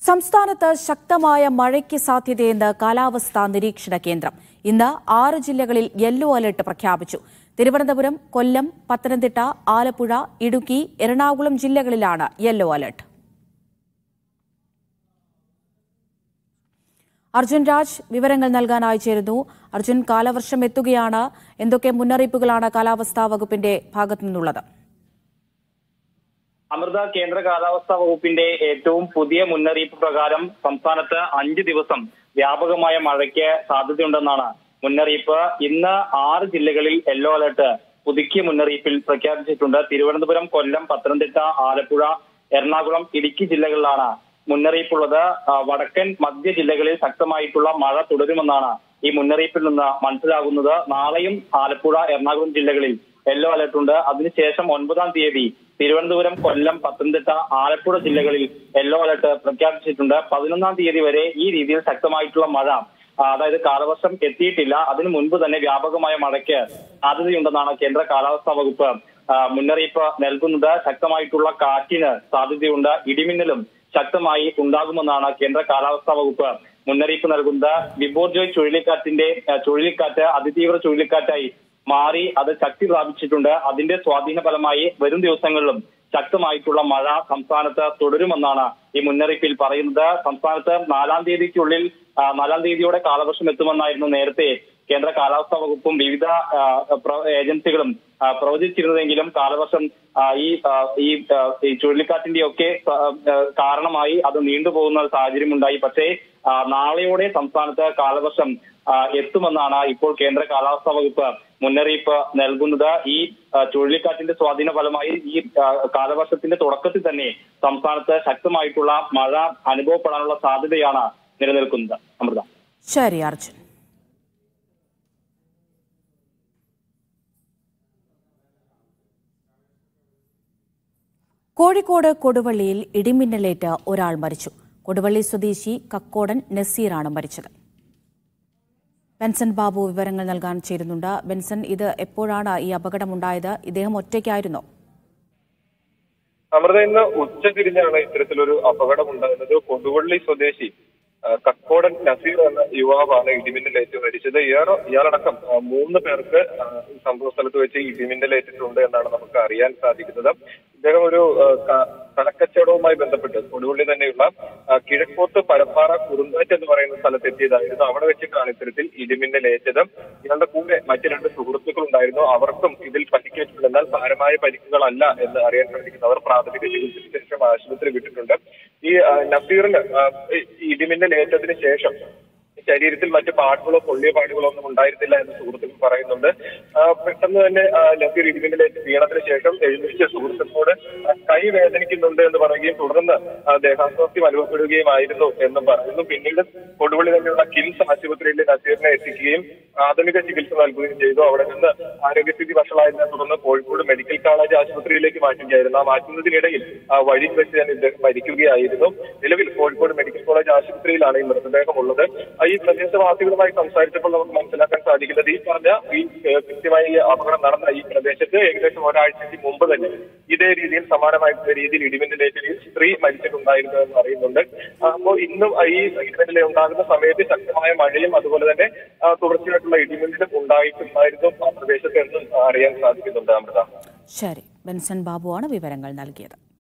സംസ്ഥാനത്ത് ശക്തമായ മഴയ്ക്ക് സാധ്യതയെന്ന് കാലാവസ്ഥാ നിരീക്ഷണ കേന്ദ്രം ഇന്ന് ആറ് ജില്ലകളിൽ യെല്ലോ അലർട്ട് പ്രഖ്യാപിച്ചു തിരുവനന്തപുരം കൊല്ലം പത്തനംതിട്ട ആലപ്പുഴ ഇടുക്കി എറണാകുളം ജില്ലകളിലാണ് യെല്ലോ അലർട്ട് അർജുൻ രാജ് വിവരങ്ങൾ നൽകാനായി ചേരുന്നു അർജുൻ കാലവർഷം എത്തുകയാണ് എന്തൊക്കെ മുന്നറിയിപ്പുകളാണ് കാലാവസ്ഥാ വകുപ്പിന്റെ ഭാഗത്തു നിന്നുള്ളത് അമൃത കേന്ദ്ര കാലാവസ്ഥാ വകുപ്പിന്റെ ഏറ്റവും പുതിയ മുന്നറിയിപ്പ് പ്രകാരം സംസ്ഥാനത്ത് അഞ്ച് ദിവസം വ്യാപകമായ മഴയ്ക്ക് സാധ്യതയുണ്ടെന്നാണ് മുന്നറിയിപ്പ് ഇന്ന് ആറ് ജില്ലകളിൽ യെല്ലോ അലർട്ട് പുതുക്കിയ മുന്നറിയിപ്പിൽ പ്രഖ്യാപിച്ചിട്ടുണ്ട് തിരുവനന്തപുരം കൊല്ലം പത്തനംതിട്ട ആലപ്പുഴ എറണാകുളം ഇടുക്കി ജില്ലകളിലാണ് മുന്നറിയിപ്പുള്ളത് ആ, വടക്കൻ മധ്യ ജില്ലകളിൽ ശക്തമായിട്ടുള്ള മഴ തുടരുമെന്നാണ് ഈ മുന്നറിയിപ്പിൽ നിന്ന് മനസ്സിലാകുന്നത് നാളെയും ആലപ്പുഴ എറണാകുളം ജില്ലകളിൽ യെല്ലോ അലർട്ട് ഉണ്ട് അതിനുശേഷം ഒൻപതാം തീയതി തിരുവനന്തപുരം കൊല്ലം പത്തനംതിട്ട ആലപ്പുഴ ജില്ലകളിൽ യെല്ലോ അലർട്ട് പ്രഖ്യാപിച്ചിട്ടുണ്ട് പതിനൊന്നാം തീയതി വരെ ഈ രീതിയിൽ ശക്തമായിട്ടുള്ള മഴ ആ, അതായത് കാലവർഷം എത്തിയിട്ടില്ല അതിനു മുൻപ് തന്നെ വ്യാപകമായ മഴയ്ക്ക് സാധ്യതയുണ്ടെന്നാണ് കേന്ദ്ര കാലാവസ്ഥാ വകുപ്പ് ആ, മുന്നറിയിപ്പ് നൽകുന്നത് ശക്തമായിട്ടുള്ള കാറ്റിന് സാധ്യതയുണ്ട് ഇടിമിന്നലും ശക്തമായി ഉണ്ടാകുമെന്നാണ് കേന്ദ്ര കാലാവസ്ഥാ വകുപ്പ് മുന്നറിയിപ്പ് നൽകുന്നത് ബിബോർജോയ് ചുഴലിക്കാറ്റിന്റെ ആ, ചുഴലിക്കാറ്റ് അതിതീവ്ര ചുഴലിക്കാറ്റായി മാറി അത് ശക്തി പ്രാപിച്ചിട്ടുണ്ട് അതിന്റെ സ്വാധീന ഫലമായി വരും ദിവസങ്ങളിലും ശക്തമായിട്ടുള്ള മഴ സംസ്ഥാനത്ത് തുടരുമെന്നാണ് ഈ മുന്നറിയിപ്പിൽ പറയുന്നത് സംസ്ഥാനത്ത് നാലാം തീയതിക്കുള്ളിൽ ആ, നാലാം തീയതിയോടെ കാലവർഷം എത്തുമെന്നായിരുന്നു നേരത്തെ കേന്ദ്ര കാലാവസ്ഥാ വകുപ്പും വിവിധ ആ, പ്ര- ഏജൻസികളും ആ, പ്രവചിച്ചിരുന്നതെങ്കിലും കാലവർഷം ആ, ഈ ആ, ഈ ആ, ഈ ചുഴലിക്കാറ്റിന്റെയൊക്കെ ആ, ആ, കാരണമായി അത് നീണ്ടുപോകുന്ന ഒരു സാഹചര്യം ഉണ്ടായി പക്ഷേ ആ, നാളെയോടെ സംസ്ഥാനത്ത് കാലവർഷം ആ, എത്തുമെന്നാണ് ഇപ്പോൾ കേന്ദ്ര കാലാവസ്ഥാ വകുപ്പ് മുന്നറിയിപ്പ് നൽകുന്നത് ഈ ആ, ചുഴലിക്കാറ്റിന്റെ സ്വാധീന ഫലമായി ഈ ആ, കാലവർഷത്തിന്റെ തുടക്കത്തിൽ തന്നെ സംസ്ഥാനത്ത് ശക്തമായിട്ടുള്ള മഴ അനുഭവപ്പെടാനുള്ള സാധ്യതയാണ് നിലനിൽക്കുന്നത് അമൃത ശരി അർജുൻ കോഴിക്കോട് കൊടുവള്ളിയിൽ ഇടിമിന്നലേറ്റ് ഒരാൾ മരിച്ചു കൊടുവള്ളി സ്വദേശി കക്കോടൻ നസീറാണ് മരിച്ചത് ബെൻസൺ ബാബു വിവരങ്ങൾ നൽകാൻ ചേരുന്നുണ്ട് ബെൻസൺ ഇത് എപ്പോഴാണ് ഈ അപകടമുണ്ടായത് ഇദ്ദേഹം ഒറ്റയ്ക്കായിരുന്നോ അമൃത ഇന്ന് ഉച്ച തിരിഞ്ഞാണ് ഇത്തരത്തിലൊരു അപകടം ഉണ്ടാകുന്നത് കൊടുവള്ളി സ്വദേശി ആ, കക്കോടൻ നസീർ എന്ന യുവാവാണ് ഇടിമിന്നലേറ്റ് മരിച്ചത് ഇയാൾ ഇയാളടക്കം ആ, മൂന്ന് പേർക്ക് ആ, ഈ സംഭവ സ്ഥലത്ത് വെച്ച് ഇടിമിന്നലേറ്റിട്ടുണ്ട് എന്നാണ് നമുക്ക് അറിയാൻ സാധിക്കുന്നത് ഇദ്ദേഹം ഒരു ആ, ക- കടക്കച്ചവടവുമായി ബന്ധപ്പെട്ട് കൊടുവള്ളി തന്നെയുള്ള ആ, കിഴക്കോത്ത് പരപ്പാറ കുറുങ്കാറ്റ് എന്ന് പറയുന്ന സ്ഥലത്ത് എത്തിയതായിരുന്നു അവിടെ വെച്ചിട്ടാണ് ഇത്തരത്തിൽ ഇടിമിന്നലേറ്റത് ഇയാളുടെ കൂടെ മറ്റ് രണ്ട് സുഹൃത്തുക്കൾ ഉണ്ടായിരുന്നു അവർക്കും ഇതിൽ പരിക്കേറ്റിട്ടുണ്ട് എന്നാൽ സാരമായ പരിക്കുകളല്ല എന്ന് അറിയാൻ സാധിക്കുന്നു അവർ പ്രാഥമിക ചികിത്സയ്ക്ക് ശേഷം ആശുപത്രി വിട്ടിട്ടുണ്ട് ഈ ആ, നസീറിന് ആ, ഈ ഇടിമിന്നലേറ്റതിന് ശേഷം ശരീരത്തിൽ മറ്റു പാടുകളോ പൊള്ളിയ പാടുകളോ ഒന്നും ഉണ്ടായിരുന്നില്ല എന്ന് സുഹൃത്തുക്കൾ പറയുന്നുണ്ട് ആ, പെട്ടെന്ന് തന്നെ ആ, നസീർ ഇടിമിന്നലേറ്റ് വീണതിന് ശേഷം എഴുന്നേറ്റ സുഹൃത്തുക്കളോട് ആ, കൈ വേദനിക്കുന്നുണ്ട് എന്ന് പറയുകയും തുടർന്ന് ആ, ദേഹാസ്വാസ്ഥ്യം അനുഭവപ്പെടുകയുമായിരുന്നു എന്നും പറയുന്നു പിന്നീട് കൊടുവള്ളി തന്നെയുള്ള കിംസ് ആശുപത്രിയിൽ നസീറിനെ എത്തിക്കുകയും പ്രാഥമിക ചികിത്സ നൽകുകയും ചെയ്തു അവിടെ നിന്ന് ആരോഗ്യസ്ഥിതി വഷളായതിനെ തുടർന്ന് കോഴിക്കോട് മെഡിക്കൽ കോളേജ് ആശുപത്രിയിലേക്ക് മാറ്റുകയായിരുന്നു ആ മാറ്റുന്നതിനിടയിൽ ആ വഴിയിൽ വെച്ച് തന്നെ ഇദ്ദേഹം മരിക്കുകയായിരുന്നു നിലവിൽ കോഴിക്കോട് മെഡിക്കൽ കോളേജ് ആശുപത്രിയിലാണ് ഈ മൃതദേഹം ഉള്ളത് ആ, ഈ പ്രദേശവാസികളുമായി സംസാരിച്ചപ്പോൾ നമുക്ക് മനസ്സിലാക്കാൻ സാധിക്കുന്നത് ഈ പറഞ്ഞ ഈ ഏഹ്, കൃത്യമായി ഈ അപകടം നടന്ന ഈ പ്രദേശത്ത് ഏകദേശം ഒരാഴ്ചയ്ക്ക് മുമ്പ് തന്നെ ഇതേ രീതിയിൽ സമാനമായിട്ടുള്ള രീതിയിൽ ഇടിമിന്നലേറ്റ് ഈ സ്ത്രീ മരിച്ചിട്ടുണ്ടായിരുന്നു എന്ന് അറിയുന്നുണ്ട് ആ, അപ്പോൾ ഇന്നും ഈ ഇടിമിന്നലെ ഉണ്ടാകുന്ന സമയത്ത് ശക്തമായ മഴയും അതുപോലെ തന്നെ ആ, തുടർച്ചയായിട്ടുള്ള ഇടിമിന്നലും ഉണ്ടായിട്ടുണ്ടായിരുന്നു ആ പ്രദേശത്ത് എന്നും അറിയാൻ സാധിക്കുന്നുണ്ട് അമൃത ശരി ബെൻസൺ ബാബുവാണ് വിവരങ്ങൾ നൽകിയത്